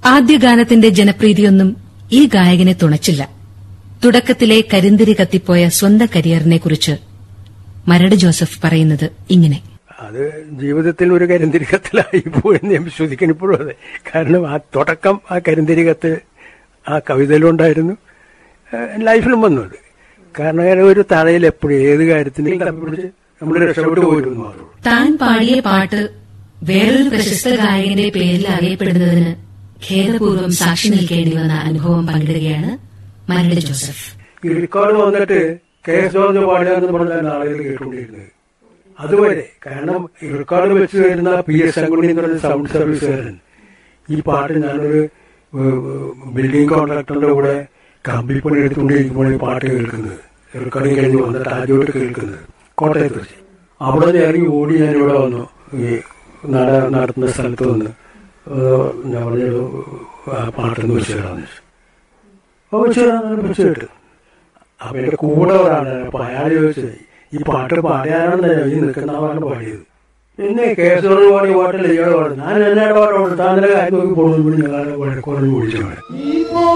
ആദ്യ ഗാനത്തിന്റെ ജനപ്രീതിയൊന്നും ഈ ഗായകനെ തുണച്ചില്ല തുടക്കത്തിലെ കരിന്തിരി കത്തിപ്പോയ സ്വന്തം കരിയറിനെക്കുറിച്ച് മരട് ജോസഫ് പറയുന്നത് ഇങ്ങനെ അത് ജീവിതത്തിൽ ഒരു കരിന്തിരികത്തിലായി പോയെന്ന് ഞാൻ വിശ്വസിക്കുന്നു ഇപ്പോഴും അതെ കാരണം ആ തുടക്കം ആ കരിന്തിരികത്ത് ആ കവിതയിലുണ്ടായിരുന്നു ഏഹ് ലൈഫിലും വന്നു അത് കാരണം അങ്ങനെ ഒരു തറയിൽ എപ്പോഴും ഏത് കാര്യത്തിനും തപ്പിപ്പിടിച്ച് നമ്മൾ രക്ഷപ്പെട്ടു പോയിരുന്നു മാത്രമേ താൻ പാടിയ പാട്ട് വേറൊരു പ്രശസ്ത ഗായകന്റെ പേരിൽ അറിയപ്പെടുന്നതിന് ഖേദപൂർവ്വം സാക്ഷി നിൽക്കേണ്ടി വന്ന അനുഭവം പങ്കിടുകയാണ് മരട് ജോസഫ് ഈ റെക്കോർഡ് വന്നിട്ട് കെ എസ് ജോർജ് പാടുകയെന്ന് പറഞ്ഞാൽ ആളുകൾ കേട്ടുകൊണ്ടിരുന്നത് അതുവരെ കാരണം ഈ റെക്കോർഡ് വെച്ച് വരുന്ന പി എസ് ശങ്കുണ്ണി എന്ന് പറയുന്ന സൗണ്ട് സർവീസുകാരൻ ഈ പാട്ട് ഞാനൊരു ബിൽഡിംഗ് കോൺട്രാക്ടറിന്റെ കൂടെ കമ്പിപ്പണി എടുത്തുകൊണ്ടിരിക്കുമ്പോൾ ഈ പാട്ട് കേൾക്കുന്നത് റെക്കോർഡിങ് കഴിഞ്ഞ് വന്നിട്ട് ആദ്യമായിട്ട് കേൾക്കുന്നത് കോട്ടയത്ത് വെച്ച് അവിടെ നിന്ന് ഇറങ്ങി ഓടി ഞാൻ ഇവിടെ വന്നു ഈ നട നടത്തുന്ന സ്ഥലത്ത് വന്ന് ഏഹ് ഞാൻ പറഞ്ഞു ആ പാട്ടൊന്ന് വെച്ച് തരാമെന്ന് വെച്ചു അപ്പോൾ വെച്ച് തരാമെന്ന് വെച്ച് കേട്ടു അപ്പൊ എന്റെ കൂടെ ഒരാളാണ് അപ്പൊ അയാൾ ചോദിച്ചത് ഈ പാട്ട് പാടിയാണെന്ന് ഈ നിൽക്കുന്നവരാണ് പാടിയത് പിന്നെ കേസോട് പാടി പാട്ടില്ല ഇയാൾ പാടും ഞാൻ എന്നാണ് പാടുന്നത് താൻ കാര്യം നോക്കി പോകുന്നു ഞങ്ങളെ കുറഞ്ഞു കുടിച്ചു